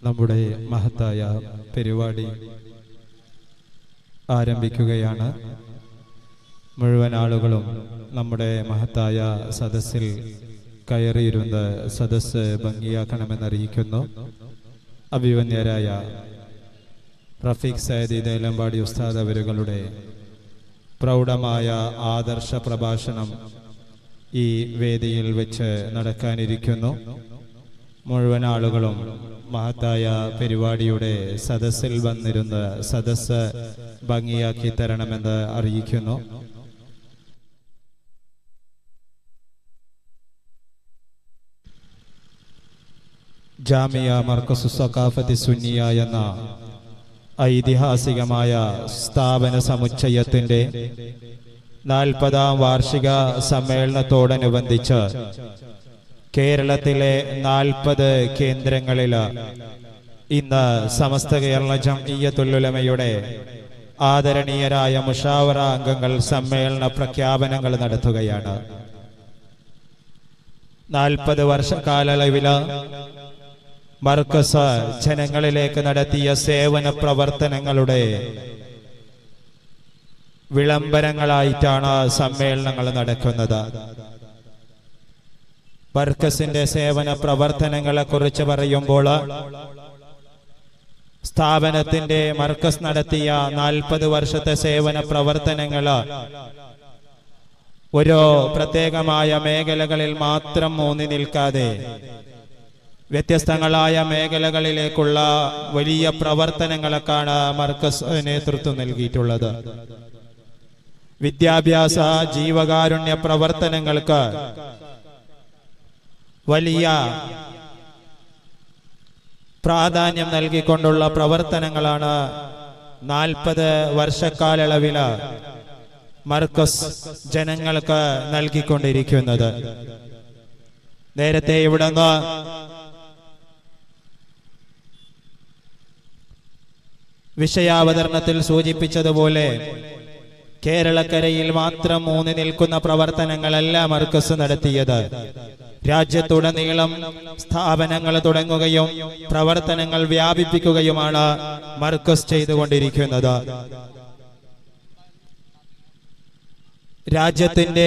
നമ്മുടെ മഹത്തായ പരിപാടി ആരംഭിക്കുകയാണ് മുഴുവൻ ആളുകളും നമ്മുടെ മഹത്തായ സദസ്സിൽ കയറിയിരുന്ന് സദസ്സ് ഭംഗിയാക്കണമെന്നറിയിക്കുന്നു അഭിവന്യരായ റഫീഖ് സയ്യിദ് ദേലമ്പാടി ഉസ്താദ് അവരുകളുടെ പ്രൗഢമായ ആദർശ പ്രഭാഷണം ഈ വേദിയിൽ വെച്ച് നടക്കാനിരിക്കുന്നു മുഴുവൻ ആളുകളും മഹത്തായ പരിപാടിയുടെ സദസ്സിൽ വന്നിരുന്ന് സദസ്സ് ഭംഗിയാക്കി തരണമെന്ന് അറിയിക്കുന്നു ജാമിയ മർക്കസു സഖാഫത്തി സുന്നിയ എന്ന ഐതിഹാസികമായ സ്ഥാപന സമുച്ചയത്തിന്റെ നാൽപ്പതാം വാർഷിക സമ്മേളനത്തോടനുബന്ധിച്ച് കേരളത്തിലെ നാൽപ്പത് കേന്ദ്രങ്ങളിൽ ഇന്ന് സമസ്ത കേരള ജംഇയ്യത്തുല്ലുലമയുടെ ആദരണീയരായ മുഷാവറ അംഗങ്ങൾ സമ്മേളന പ്രഖ്യാപനങ്ങൾ നടത്തുകയാണ് നാൽപ്പത് വർഷ കാലയളവില് മർക്കസ് ജനങ്ങളിലേക്ക് നടത്തിയ സേവന പ്രവർത്തനങ്ങളുടെ വിളംബരങ്ങളായിട്ടാണ് സമ്മേളനങ്ങൾ നടക്കുന്നത് മർക്കസിന്റെ സേവന പ്രവർത്തനങ്ങളെ കുറിച്ച് പറയുമ്പോൾ സ്ഥാപനത്തിന്റെ മർക്കസ് നടത്തിയ നാൽപ്പത് വർഷത്തെ സേവന പ്രവർത്തനങ്ങള് ഓരോ പ്രത്യേകമായ മേഖലകളിൽ മാത്രം ഊന്നി നിൽക്കാതെ വ്യത്യസ്തങ്ങളായ മേഖലകളിലേക്കുള്ള വലിയ പ്രവർത്തനങ്ങളൊക്കെയാണ് മർക്കസ് നേതൃത്വം നൽകിയിട്ടുള്ളത് വിദ്യാഭ്യാസ ജീവകാരുണ്യ പ്രവർത്തനങ്ങൾക്ക് വലിയ പ്രാധാന്യം നൽകിക്കൊണ്ടുള്ള പ്രവർത്തനങ്ങളാണ് നാൽപ്പത് വർഷക്കാലയളവില് മർക്കസ് ജനങ്ങൾക്ക് നൽകിക്കൊണ്ടിരിക്കുന്നത് നേരത്തെ ഇവിടുന്ന് വിഷയാവതരണത്തിൽ സൂചിപ്പിച്ചതുപോലെ കേരളക്കരയിൽ മാത്രം ഊന്നി നിൽക്കുന്ന പ്രവർത്തനങ്ങളല്ല മർക്കസ് നടത്തിയത് രാജ്യത്തുടനീളം സ്ഥാപനങ്ങൾ തുടങ്ങുകയും പ്രവർത്തനങ്ങൾ വ്യാപിപ്പിക്കുകയുമാണ് മർക്കസ് ചെയ്തുകൊണ്ടിരിക്കുന്നത് രാജ്യത്തിന്റെ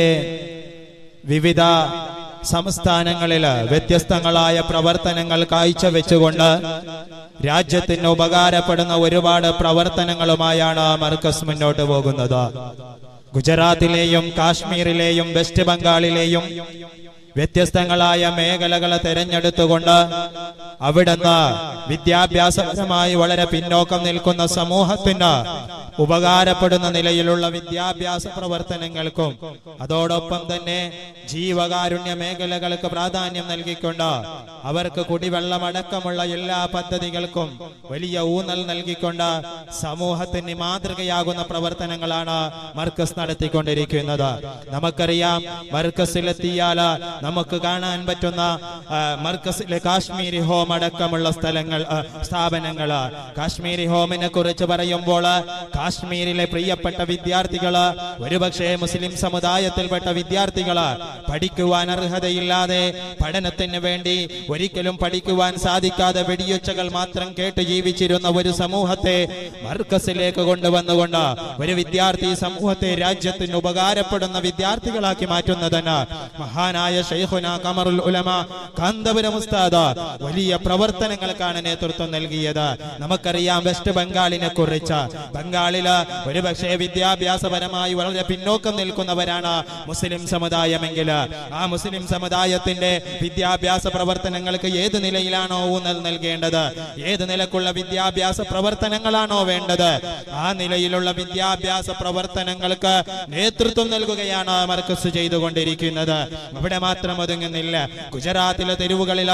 വിവിധ സംസ്ഥാനങ്ങളിൽ വ്യത്യസ്തങ്ങളായ പ്രവർത്തനങ്ങൾ കാഴ്ചവെച്ചുകൊണ്ട് രാജ്യത്തിന് ഉപകാരപ്പെടുന്ന ഒരുപാട് പ്രവർത്തനങ്ങളുമായാണ് മർക്കസ് മുന്നോട്ട് പോകുന്നത് ഗുജറാത്തിലെയും കാശ്മീരിലെയും വെസ്റ്റ് ബംഗാളിലെയും വ്യത്യസ്തങ്ങളായ മേഖലകളെ തെരഞ്ഞെടുത്തുകൊണ്ട് അവിടുന്ന് വിദ്യാഭ്യാസപരമായി വളരെ പിന്നോക്കം നിൽക്കുന്ന സമൂഹത്തിന് ഉപകാരപ്പെടുന്ന നിലയിലുള്ള വിദ്യാഭ്യാസ പ്രവർത്തനങ്ങൾക്കും അതോടൊപ്പം തന്നെ ജീവകാരുണ്യ മേഖലകൾക്ക് പ്രാധാന്യം നൽകിക്കൊണ്ട് അവർക്ക് കുടിവെള്ളമടക്കമുള്ള എല്ലാ പദ്ധതികൾക്കും വലിയ ഊന്നൽ നൽകിക്കൊണ്ട് സമൂഹത്തിന് മാതൃകയാകുന്ന പ്രവർത്തനങ്ങളാണ് മർക്കസ് നടത്തിക്കൊണ്ടിരിക്കുന്നത് നമുക്കറിയാം മർക്കസിലെത്തിയാൽ നമുക്ക് കാണാൻ പറ്റുന്ന ആ, മർക്കസിലെ കാശ്മീരി ഹോം അടക്കമുള്ള സ്ഥലങ്ങൾ ആ, സ്ഥാപനങ്ങള് കാശ്മീരി ഹോമിനെ കുറിച്ച് പറയുമ്പോൾ കാശ്മീരിലെ പ്രിയപ്പെട്ട വിദ്യാർത്ഥികള് ഒരുപക്ഷെ മുസ്ലിം സമുദായത്തിൽപ്പെട്ട വിദ്യാർത്ഥികള് പഠിക്കുവാൻ അർഹതയില്ലാതെ പഠനത്തിന് വേണ്ടി ഒരിക്കലും പഠിക്കുവാൻ സാധിക്കാതെ വെടിയൊച്ചകൾ മാത്രം കേട്ട് ജീവിച്ചിരുന്ന ഒരു സമൂഹത്തെ മർക്കസിലേക്ക് കൊണ്ടുവന്നുകൊണ്ട് ഒരു വിദ്യാർത്ഥി സമൂഹത്തെ രാജ്യത്തിന് ഉപകാരപ്പെടുന്ന വിദ്യാർത്ഥികളാക്കി മാറ്റുന്നതിന് മഹാനായ ഷെയ്ഖുന കമറുൽ ഉലമ കാന്തപുരം ഉസ്താദ് വലിയ പ്രവർത്തനങ്ങൾക്കാണ് നേതൃത്വം നൽകിയത് നമുക്കറിയാം വെസ്റ്റ് ബംഗാളിനെ കുറിച്ച് ബംഗാളില് ഒരുപക്ഷെ വിദ്യാഭ്യാസപരമായി വളരെ പിന്നോക്കം നിൽക്കുന്നവരാണ് മുസ്ലിം സമുദായമെങ്കിൽ ആ മുസ്ലിം സമുദായത്തിന്റെ വിദ്യാഭ്യാസ പ്രവർത്തനങ്ങൾക്ക് ഏത് നിലയിലാണോ ഊന്നൽ നൽകേണ്ടത് ഏത് നിലക്കുള്ള വിദ്യാഭ്യാസ പ്രവർത്തനങ്ങളാണോ വേണ്ടത് ആ നിലയിലുള്ള വിദ്യാഭ്യാസ പ്രവർത്തനങ്ങൾക്ക് നേതൃത്വം നൽകുകയാണ് മർക്കസ് ചെയ്തുകൊണ്ടിരിക്കുന്നത് അവിടെ മാത്രം ഒതുങ്ങുന്നില്ല ഗുജറാത്തിലെ തെരുവുകളിൽ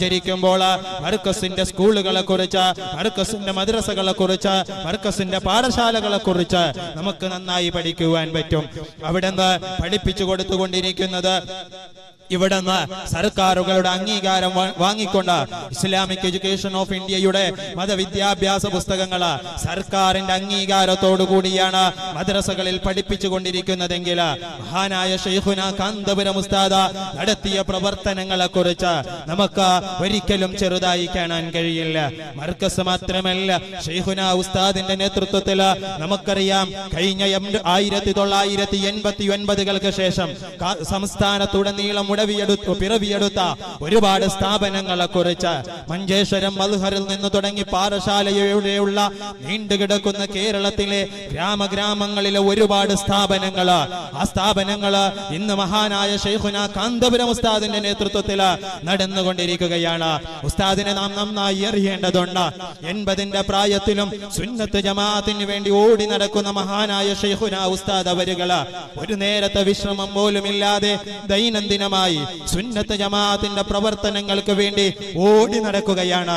സഞ്ചരിക്കുമ്പോൾ മർക്കസിന്റെ സ്കൂളുകളെ കുറിച്ച് മർക്കസിന്റെ മദ്രസകളെ കുറിച്ച് മർക്കസിന്റെ പാഠശാല പാഠശാലകളെ കുറിച്ച് നമുക്ക് നന്നായി പഠിക്കുവാൻ പറ്റും അവിടുന്ന് പഠിപ്പിച്ചു കൊടുത്തുകൊണ്ടിരിക്കുന്നത് ഇവിടുന്ന് സർക്കാരുകളുടെ അംഗീകാരം വാ- വാങ്ങിക്കൊണ്ട് ഇസ്ലാമിക് എഡ്യൂക്കേഷൻ ഓഫ് ഇന്ത്യയുടെ മതവിദ്യാഭ്യാസ പുസ്തകങ്ങൾ സർക്കാരിന്റെ അംഗീകാരത്തോടു കൂടിയാണ് മദ്രസകളിൽ പഠിപ്പിച്ചു കൊണ്ടിരിക്കുന്നതെങ്കിൽ മഹാനായ ഷെയ്ഖുന കാന്തപുരം ഉസ്താദ നടത്തിയ പ്രവർത്തനങ്ങളെ കുറിച്ച് നമുക്ക് ഒരിക്കലും ചെറുതായി കാണാൻ കഴിയില്ല മർക്കസ് മാത്രമല്ല ഷെയ്ഖുന ഉസ്താദിന്റെ നേതൃത്വത്തിൽ നമുക്കറിയാം കഴിഞ്ഞ ആയിരത്തി തൊള്ളായിരത്തി എൺപത്തി ഒൻപതുകൾക്ക് ശേഷം കാ- സംസ്ഥാനത്തുടനീളം ഉടവിയെടുത്തു പിറവിയെടുത്ത ഒരുപാട് സ്ഥാപനങ്ങളെ കുറിച്ച് മഞ്ചേശ്വരം മൽഹറിൽ നിന്ന് തുടങ്ങി പാറശാലയുടെയുള്ള നീണ്ടുകിടക്കുന്ന കേരളത്തിലെ ഗ്രാമഗ്രാമങ്ങളിലെ ഒരുപാട് സ്ഥാപനങ്ങൾ ആ സ്ഥാപനങ്ങൾ ഇന്ന് മഹാനായ ഷെയ്ഖുന കാന്തപുരം ഉസ്താദിന്റെ നേതൃത്വത്തിൽ നടന്നുകൊണ്ടിരിക്കുകയാണ് ഉസ്താദിനെ നാം നന്നായി അറിയേണ്ടതുണ്ട് എൺപതിന്റെ പ്രായത്തിലും സുന്നത്ത് ജമാഅത്തിന് വേണ്ടി ഓടി നടക്കുന്ന മഹാനായ ഷെയ്ഖുന ഉസ്താദ് അവരുകള് ഒരു നേരത്തെ വിശ്രമം പോലും ഇല്ലാതെ ദൈനംദിനമായി സുന്നത്ത് ജമാഅത്തിന്റെ പ്രവർത്തനങ്ങൾക്ക് വേണ്ടി ഓടി നടക്കുകയാണ്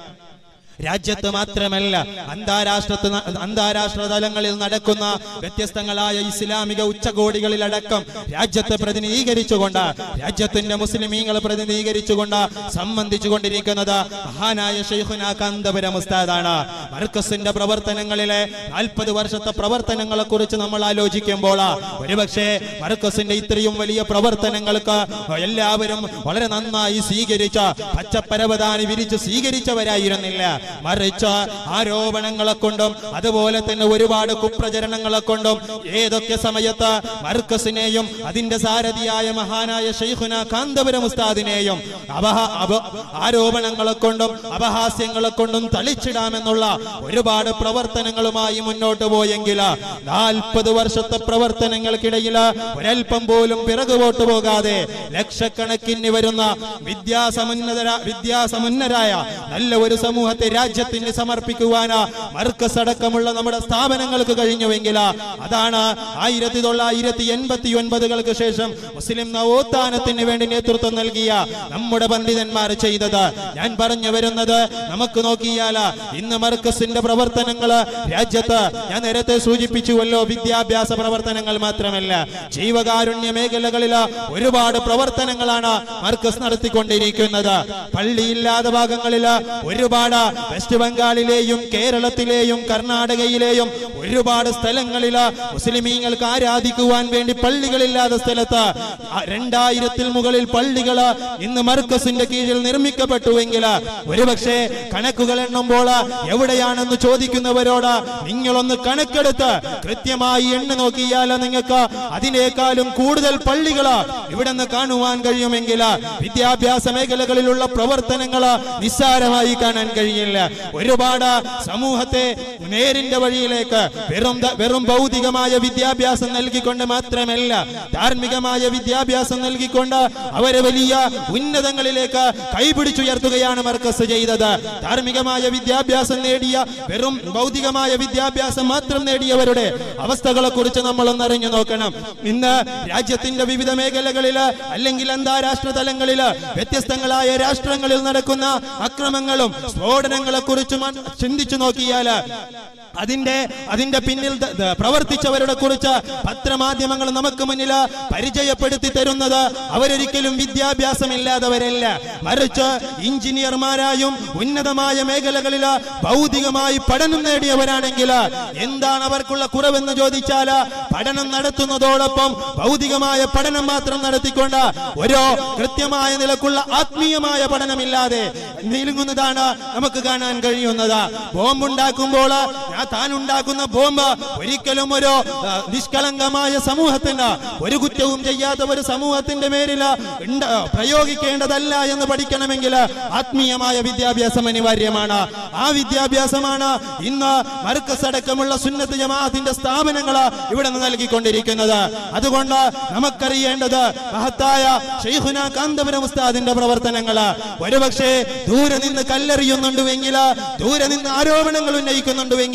രാജ്യത്ത് മാത്രമല്ല അന്താരാഷ്ട്ര അന്താരാഷ്ട്ര തലങ്ങളിൽ നടക്കുന്ന വ്യത്യസ്തങ്ങളായ ഇസ്ലാമിക ഉച്ചകോടികളിലടക്കം രാജ്യത്തെ പ്രതിനിധീകരിച്ചുകൊണ്ട് രാജ്യത്തിന്റെ മുസ്ലിമീങ്ങളെ പ്രതിനിധീകരിച്ചുകൊണ്ട് സംബന്ധിച്ചു കൊണ്ടിരിക്കുന്നത് മഹാനായ ഷെയ്ഖുന കാന്തപുരം ഉസ്താദാണ് മർക്കസിന്റെ പ്രവർത്തനങ്ങളിലെ നാൽപ്പത് വർഷത്തെ പ്രവർത്തനങ്ങളെ കുറിച്ച് നമ്മൾ ആലോചിക്കുമ്പോൾ ഒരുപക്ഷെ മർക്കസിന്റെ ഇത്രയും വലിയ പ്രവർത്തനങ്ങൾക്ക് എല്ലാവരും വളരെ നന്നായി സ്വീകരിച്ച പച്ചപ്പരവതാനി വിരിച്ച് സ്വീകരിച്ചവരായിരുന്നില്ല മറിച്ച് ആരോപണങ്ങളെ കൊണ്ടും അതുപോലെ തന്നെ ഒരുപാട് കുപ്രചരണങ്ങളെ കൊണ്ടും ഏതൊക്കെ സമയത്ത് മർക്കസിനെയും അതിന്റെ സാരഥിയായ മഹാനായ ഷെയ്ഖുന കാന്തപുരം ഉസ്താദിനെയും അപഹ അപ ആരോപണങ്ങളെ കൊണ്ടും അപഹാസ്യങ്ങളെ കൊണ്ടും തളിച്ചിടാമെന്നുള്ള ഒരുപാട് പ്രവർത്തനങ്ങളുമായി മുന്നോട്ട് പോയെങ്കിൽ നാൽപ്പത് വർഷത്തെ പ്രവർത്തനങ്ങൾക്കിടയിൽ ഒരൽപ്പം പോലും പിറകുപോട്ട് പോകാതെ ലക്ഷക്കണക്കിന് വരുന്ന വിദ്യാസമുന്നതര വിദ്യാസമുന്നരായ നല്ല ഒരു സമൂഹത്തെ രാജ്യത്തിന് സമർപ്പിക്കുവാന് മർക്കസ് അടക്കമുള്ള നമ്മുടെ സ്ഥാപനങ്ങൾക്ക് കഴിഞ്ഞുവെങ്കിൽ അതാണ് ആയിരത്തി തൊള്ളായിരത്തി എൺപത്തി ഒൻപതുകൾക്ക് ശേഷം മുസ്ലിം നവോത്ഥാനത്തിന് വേണ്ടി നേതൃത്വം നൽകിയ നമ്മുടെ പണ്ഡിതന്മാർ ചെയ്തത് ഞാൻ പറഞ്ഞു വരുന്നത് നമുക്ക് നോക്കിയാൽ ഇന്ന് മർക്കസിന്റെ പ്രവർത്തനങ്ങൾ രാജ്യത്ത് ഞാൻ നേരത്തെ സൂചിപ്പിച്ചുവല്ലോ വിദ്യാഭ്യാസ പ്രവർത്തനങ്ങൾ മാത്രമല്ല ജീവകാരുണ്യ മേഖലകളിൽ ഒരുപാട് പ്രവർത്തനങ്ങളാണ് മർക്കസ് നടത്തിക്കൊണ്ടിരിക്കുന്നത് പള്ളിയില്ലാത്ത ഭാഗങ്ങളിൽ ഒരുപാട് വെസ്റ്റ് ബംഗാളിലെയും കേരളത്തിലെയും കർണാടകയിലെയും ഒരുപാട് സ്ഥലങ്ങളിൽ മുസ്ലിമീങ്ങൾക്ക് ആരാധിക്കുവാൻ വേണ്ടി പള്ളികളില്ലാത്ത സ്ഥലത്ത് ആ രണ്ടായിരത്തിൽ മുകളിൽ പള്ളികൾ ഇന്ന് മർക്കസിന്റെ കീഴിൽ നിർമ്മിക്കപ്പെട്ടുവെങ്കിൽ ഒരുപക്ഷെ കണക്കുകൾ എണ്ണുമ്പോൾ എവിടെയാണെന്ന് ചോദിക്കുന്നവരോട് നിങ്ങളൊന്ന് കണക്കെടുത്ത് കൃത്യമായി എണ്ണ നോക്കിയാൽ നിങ്ങൾക്ക് അതിനേക്കാളും കൂടുതൽ പള്ളികൾ ഇവിടെ നിന്ന് കാണുവാൻ കഴിയുമെങ്കിൽ വിദ്യാഭ്യാസ മേഖലകളിലുള്ള പ്രവർത്തനങ്ങൾ നിസ്സാരമായി കാണാൻ കഴിയില്ല ഒരുപാട് സമൂഹത്തെ നേരിന്റെ വഴിയിലേക്ക് വെറും ദ- വെറും ഭൗതികമായ വിദ്യാഭ്യാസം നൽകിക്കൊണ്ട് മാത്രമല്ല ധാർമ്മികമായ വിദ്യാഭ്യാസം നൽകിക്കൊണ്ട് അവരെ വലിയ ഉന്നതങ്ങളിലേക്ക് കൈപിടിച്ചുയർത്തുകയാണ് മർക്കസ് ചെയ്തത് ധാർമ്മികമായ വിദ്യാഭ്യാസം നേടിയ വെറും ഭൗതികമായ വിദ്യാഭ്യാസം മാത്രം നേടിയവരുടെ അവസ്ഥകളെ കുറിച്ച് നമ്മളൊന്ന് അറിഞ്ഞു നോക്കണം ഇന്ന് രാജ്യത്തിന്റെ വിവിധ മേഖലകളിൽ അല്ലെങ്കിൽ അന്താരാഷ്ട്ര തലങ്ങളിൽ വ്യത്യസ്തങ്ങളായ രാഷ്ട്രങ്ങളിൽ നടക്കുന്ന അക്രമങ്ങളും സ്ഫോടനങ്ങളെ കുറിച്ചും ചിന്തിച്ചു നോക്കിയാൽ അതിന്റെ അതിന്റെ പിന്നിൽ ദ- ദ- പ്രവർത്തിച്ചവരുടെ കുറിച്ച് പത്രമാധ്യമങ്ങൾ നമുക്ക് മുന്നിൽ പരിചയപ്പെടുത്തി തരുന്നത് അവരൊരിക്കലും വിദ്യാഭ്യാസമില്ലാത്തവരല്ല മറിച്ച് എഞ്ചിനീയർമാരായും ഉന്നതമായ മേഖലകളിൽ ഭൗതികമായി പഠനം നേടിയവരാണെങ്കിൽ എന്താണ് അവർക്കുള്ള കുറവെന്ന് ചോദിച്ചാൽ പഠനം നടത്തുന്നതോടൊപ്പം ഭൗതികമായ പഠനം മാത്രം നടത്തിക്കൊണ്ട് ഓരോ കൃത്യമായ നിലക്കുള്ള ആത്മീയമായ പഠനമില്ലാതെ നീങ്ങുന്നതാണ് നമുക്ക് കാണാൻ കഴിയുന്നത് ബോംബ് ഉണ്ടാക്കുമ്പോൾ ഞാൻ താൻ ഉണ്ടാക്കുന്ന ബോംബ് ഒരിക്കലും ഒരു ആ, നിഷ്കളങ്കമായ സമൂഹത്തിന് ഒരു കുറ്റവും ചെയ്യാത്ത ഒരു സമൂഹത്തിന്റെ മേലിൽ ഉണ്ട്- പ്രയോഗിക്കേണ്ടതല്ല എന്ന് പഠിക്കണമെങ്കിൽ ആത്മീയമായ വിദ്യാഭ്യാസം അനിവാര്യമാണ് ആ വിദ്യാഭ്യാസമാണ് ഇന്ന് മർക്കസ് അടക്കമുള്ള സുന്നത്ത് ജമാഅത്തിന്റെ സ്ഥാപനങ്ങൾ ഇവിടെ നിന്ന് നൽകിക്കൊണ്ടിരിക്കുന്നത് അതുകൊണ്ട് നമുക്കറിയേണ്ടത് മഹത്തായ ഷെയ്ഖുന കാന്തപുരം ഉസ്താദിന്റെ പ്രവർത്തനങ്ങൾ ഒരുപക്ഷെ ദൂരെ നിന്ന് കല്ലെറിയുന്നുണ്ടുവെങ്കിൽ ദൂരെ നിന്ന് ആരോപണങ്ങൾ ഉന്നയിക്കുന്നുണ്ടുവെങ്കിൽ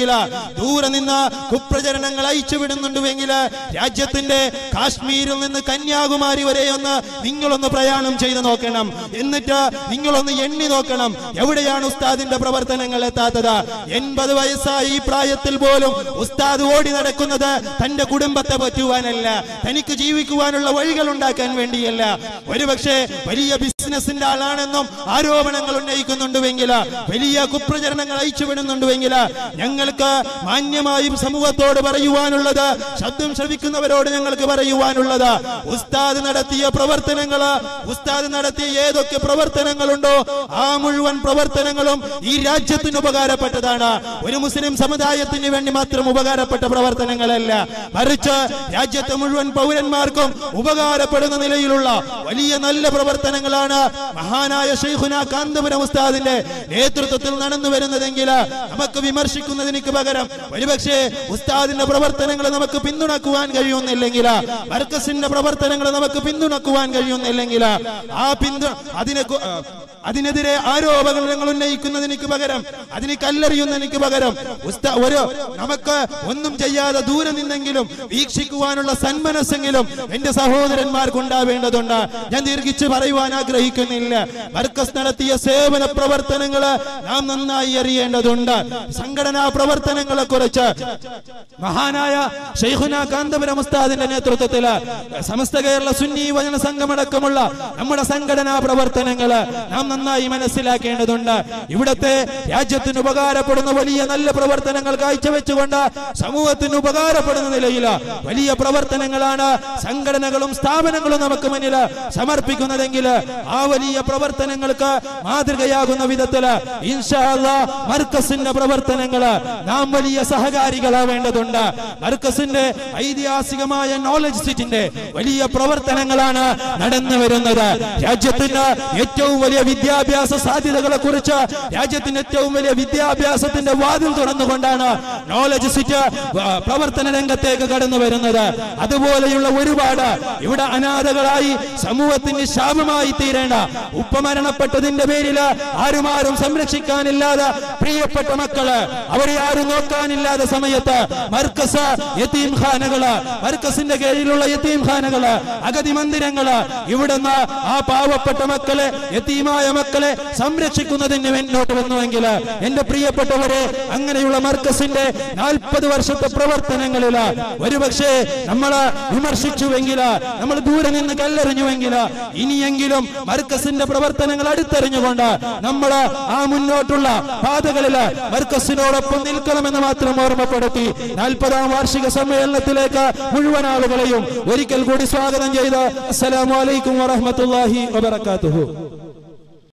വിടുന്നുണ്ടുവെങ്കിൽ ദൂരെ നിന്ന് കുപ്രചരണങ്ങൾ അയച്ചു വിടുന്നുണ്ടുവെങ്കിൽ രാജ്യത്തിന്റെ കാശ്മീരിൽ നിന്ന് കന്യാകുമാരി വരെ ഒന്ന് നിങ്ങളൊന്ന് പ്രയാണം ചെയ്ത് നോക്കണം എന്നിട്ട് നിങ്ങളൊന്ന് എണ്ണി നോക്കണം എവിടെയാണ് ഉസ്താദിന്റെ പ്രവർത്തനങ്ങൾ എത്താത്തത് എൺപത് വയസ്സായി ഈ പ്രായത്തിൽ പോലും ഉസ്താദ് ഓടി നടക്കുന്നത് തന്റെ കുടുംബത്തെ പറ്റുവാനല്ല തനിക്ക് ജീവിക്കുവാനുള്ള വഴികൾ ഉണ്ടാക്കാൻ വേണ്ടിയല്ല ഒരുപക്ഷെ വലിയ ബിസിനസിന്റെ ആളാണെന്നും ആരോപണങ്ങൾ ഉന്നയിക്കുന്നുണ്ടുവെങ്കിൽ വലിയ കുപ്രചരണങ്ങൾ അയച്ചുവിടുന്നുണ്ടുവെങ്കിൽ ഞങ്ങൾക്ക് മാന്യമായും സമൂഹത്തോട് പറയുവാനുള്ളത് ശബ്ദം ശ്രവിക്കുന്നവരോട് ഞങ്ങൾക്ക് പറയുവാനുള്ളത് ഉസ്താദ് നടത്തിയ പ്രവർത്തനങ്ങള് ഉസ്താദ് നടത്തിയ ഏതൊക്കെ പ്രവർത്തനങ്ങളുണ്ടോ ആ മുഴുവൻ പ്രവർത്തനങ്ങളും ഈ രാജ്യത്തിന് ഉപകാരപ്പെട്ടതാണ് ഒരു മുസ്ലിം സമുദായത്തിന് വേണ്ടി മാത്രം ഉപകാരപ്പെട്ട പ്രവർത്തനങ്ങളല്ല മറിച്ച് രാജ്യത്തെ മുഴുവൻ പൗരന്മാർക്കും ഉപകാരപ്പെടുന്ന നിലയിലുള്ള വലിയ നല്ല പ്രവർത്തനങ്ങളാണ് മഹാനായ ഷെയ്ഖുന കാന്തപുരം ഉസ്താദിന്റെ നേതൃത്വത്തിൽ നടന്നു വരുന്നതെങ്കിൽ നമുക്ക് വിമർശിക്കുന്നതിന് പകരം ഒരുപക്ഷെ ഉസ്താദിന്റെ പ്രവർത്തനങ്ങൾ നമുക്ക് പിന്തുണക്കുവാൻ കഴിയുന്നില്ലെങ്കിൽ മർക്കസിന്റെ പ്രവർത്തനങ്ങൾ നമുക്ക് പിന്തുണക്കുവാൻ കഴിയുന്നില്ലെങ്കിൽ ആ പിന്തു അതിനെ കു- ആ, അതിനെതിരെ ആരോപണങ്ങൾ ഉന്നയിക്കുന്നതിന് പകരം അതിന് കല്ലെറിയുന്നതിന് പകരം ഉസ്താ ഒരു നമുക്ക് ഒന്നും ചെയ്യാതെ ദൂരെ നിന്നെങ്കിലും വീക്ഷിക്കുവാനുള്ള സന്മനസ്സെങ്കിലും എന്റെ സഹോദരന്മാർക്ക് ഉണ്ടാവേണ്ടതുണ്ട് ഞാൻ ദീർഘിച്ച് പറയുവാൻ ആഗ്രഹിക്കുന്നില്ല മർക്കസ് നടത്തിയ സേവന പ്രവർത്തനങ്ങള് നാം നന്നായി അറിയേണ്ടതുണ്ട് സംഘടനാ പ്രവർത്തനങ്ങളെ കുറിച്ച് മഹാനായ ഷെയ്ഖുന കാന്തപുരം ഉസ്താദിന്റെ നേതൃത്വത്തില് സമസ്ത കേരള സുന്നി വചന സംഘമടക്കമുള്ള നമ്മുടെ സംഘടനാ പ്രവർത്തനങ്ങള് നാം നന്നായി മനസ്സിലാക്കേണ്ടതുണ്ട് ഇവിടത്തെ രാജ്യത്തിന് ഉപകാരപ്പെടുന്ന വലിയ നല്ല പ്രവർത്തനങ്ങൾ കാഴ്ചവെച്ചുകൊണ്ട് സമൂഹത്തിന് ഉപകാരപ്പെടുന്ന നിലയിൽ വലിയ പ്രവർത്തനങ്ങളാണ് സംഘടനകളും സ്ഥാപനങ്ങളും നമുക്ക് മുന്നിൽ സമർപ്പിക്കുന്നതെങ്കിൽ ആ വലിയ പ്രവർത്തനങ്ങൾക്ക് മാതൃകയാകുന്ന വിധത്തില് ഇൻഷാ അല്ലാ മർക്കസിന്റെ പ്രവർത്തനങ്ങള് നാം വലിയ സഹകാരികളാവേണ്ടതുണ്ട് മർക്കസിന്റെ ഐതിഹാസികമായ നോളജ് സിറ്റിന്റെ വലിയ പ്രവർത്തനങ്ങളാണ് നടന്നു വരുന്നത് രാജ്യത്തിന് ഏറ്റവും വലിയ വിദ്യാഭ്യാസ സാധ്യതകളെ കുറിച്ച് രാജ്യത്തിന് ഏറ്റവും വലിയ വിദ്യാഭ്യാസത്തിന്റെ വാതിൽ തുറന്നുകൊണ്ടാണ് നോളജ് സിറ്റ് പ്രവർത്തന രംഗത്തേക്ക് കടന്നു വരുന്നത് അതുപോലെയുള്ള ഒരുപാട് ഇവിടെ അനാഥകളായി സമൂഹത്തിന് ശാപമായി തീരേണ്ട ഉപ്പ മരണപ്പെട്ടതിന്റെ പേരിൽ ആരും ആരും സംരക്ഷിക്കാനില്ലാതെ പ്രിയപ്പെട്ട മക്കള് അവരെ ആരും നോക്കാനില്ലാത്ത സമയത്ത് മർക്കസ് യത്തീം ഖാനകള് മർക്കസിന്റെ കീഴിലുള്ള യത്തീം ഖാനകള് അഗതി മന്ദിരങ്ങള് ഇവിടുന്ന് ആ പാവപ്പെട്ട മക്കളെ യത്തീമായ മക്കളെ സംരക്ഷിക്കുന്നതിന് മുന്നോട്ട് വന്നുവെങ്കിൽ എന്റെ പ്രിയപ്പെട്ടവരെ അങ്ങനെയുള്ള മർക്കസിന്റെ നാൽപ്പത് വർഷത്തെ പ്രവർത്തനങ്ങളിൽ ഒരുപക്ഷെ നമ്മള് വിമർശിച്ചുവെങ്കിൽ നമ്മൾ ദൂരെ നിന്ന് കല്ലെറിഞ്ഞുവെങ്കിൽ ഇനിയെങ്കിലും മർക്കസിന്റെ പ്രവർത്തനങ്ങൾ അടുത്തെറിഞ്ഞുകൊണ്ട് നമ്മൾ ആ മുന്നോട്ടുള്ള പാതകളിൽ മർക്കസിനോടൊപ്പം നിൽക്കണമെന്ന് മാത്രം ഓർമ്മപ്പെടുത്തി നാൽപ്പതാം വാർഷിക സമ്മേളനത്തിലേക്ക് മുഴുവൻ ആളുകളെയും ഒരിക്കൽ കൂടി സ്വാഗതം ചെയ്ത് അസ്സലാമു അലൈക്കും വറഹ്മത്തുള്ളാഹി വബറകാതുഹു